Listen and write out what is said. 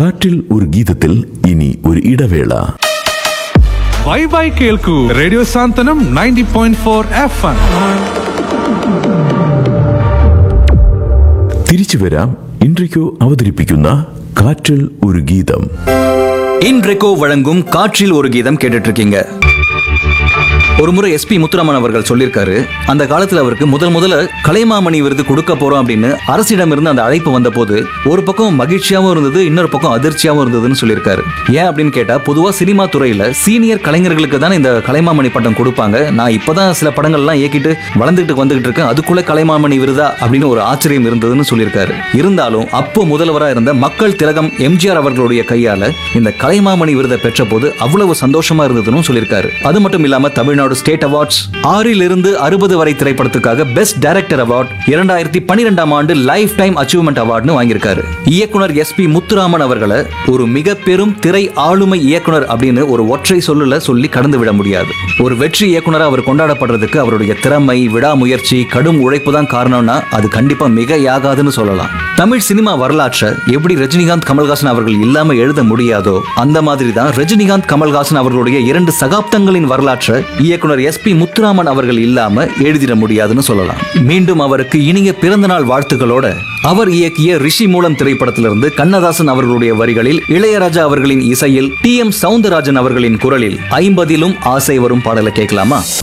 കാറ്റിൽ ഒരു ഗീതത്തിൽ ഇനി ഒരു ഇടവേള ബൈ ബൈ കേൾക്കൂ radio Santhwanam ninety point four F M തിരിച്ചു വരാം ഇൻട്രിക്കോ അവതരിപ്പിക്കുന്ന കാറ്റിൽ ഒരു ഗീതം இன்றைக்கோ வழங்கும் காற்றில் ஒரு கீதம் கேட்டுட்டு இருக்கீங்க ஒரு முறை எஸ்பி முத்துராமன் அவர்கள் சொல்லியிருக்காரு அந்த காலத்துல அவருக்கு முதல் முதல்ல கலைமாமணி விருது கொடுக்க போறோம் அப்படின்னு அரசிடம் இருந்து அந்த அழைப்பு வந்த போது ஒரு பக்கம் மகிழ்ச்சியாவும் இருந்தது இன்னொரு பக்கம் அதிர்ச்சியாவும் இருந்ததுன்னு சொல்லியிருக்காரு ஏன் அப்படின்னு கேட்டா பொதுவா சினிமா துறையில சீனியர் கலைஞர்களுக்கு தானே இந்த கலைமாமணி பட்டம் கொடுப்பாங்க நான் இப்பதான் சில படங்கள்லாம் இயக்கிட்டு வளர்ந்துகிட்டு வந்துகிட்டு இருக்கேன் அதுக்குள்ள கலைமாமணி விருதா அப்படின்னு ஒரு ஆச்சரியம் இருந்ததுன்னு சொல்லியிருக்காரு இருந்தாலும் அப்போ முதல்வரா இருந்த மக்கள் திலகம் எம்ஜிஆர் அவர்களுடைய கையால இந்த கலைமாமணி விருதை பெற்ற போது அவ்வளவு சந்தோஷமா இருந்ததுன்னு சொல்லியிருக்காரு அது மட்டும் இல்லாம தமிழ்நாடு ஸ்டேட் அவார்ட்ஸ் ஆறில் இருந்து அறுபது வரை திரைப்படத்துக்காக பெஸ்ட் டைரக்டர் அவார்ட் இரண்டாயிரத்தி பன்னிரெண்டாம் ஆண்டு லைஃப் டைம் அச்சீவ்மெண்ட் அவார்ட்னு வாங்கியிருக்காரு இயக்குனர் எஸ் பி முத்துராமன் அவர்களை ஒரு மிக பெரும் திரை ஆளுமை இயக்குனர் அப்படின்னு ஒரு ஒற்றை சொல்லுல சொல்லி கடந்து விட முடியாது ஒரு வெற்றி இயக்குனரா அவர் கொண்டாடப்படுறதுக்கு அவருடைய திறமை விடாமுயற்சி கடும் உழைப்பு தான் காரணம்னா அது கண்டிப்பா மிக யாகாதுன்னு சொல்லலாம் தமிழ் சினிமா வரலாற்றை எப்படி ரஜினிகாந்த் கமல்ஹாசன் அவர்கள் இல்லாம எழுத முடியாதோ அந்த மாதிரி தான் ரஜினிகாந்த் கமல்ஹாசன் அவர்களுடைய இரண்டு சகாப்தங்களின் வரலாற்றை இயக்குனர் எஸ் பி முத்துராமன் அவர்கள் இல்லாம எழுதிட முடியாதுன்னு சொல்லலாம் மீண்டும் அவருக்கு இனிய பிறந்தநாள் வாழ்த்துக்களோட அவர் இயக்கிய ரிஷி மூலம் திரைப்படத்திலிருந்து கண்ணதாசன் அவர்களுடைய வரிகளில் இளையராஜா அவர்களின் இசையில் டி எம் சவுந்தரராஜன் அவர்களின் குரலில் ஐம்பதிலும் ஆசை வரும் பாடலை கேட்கலாமா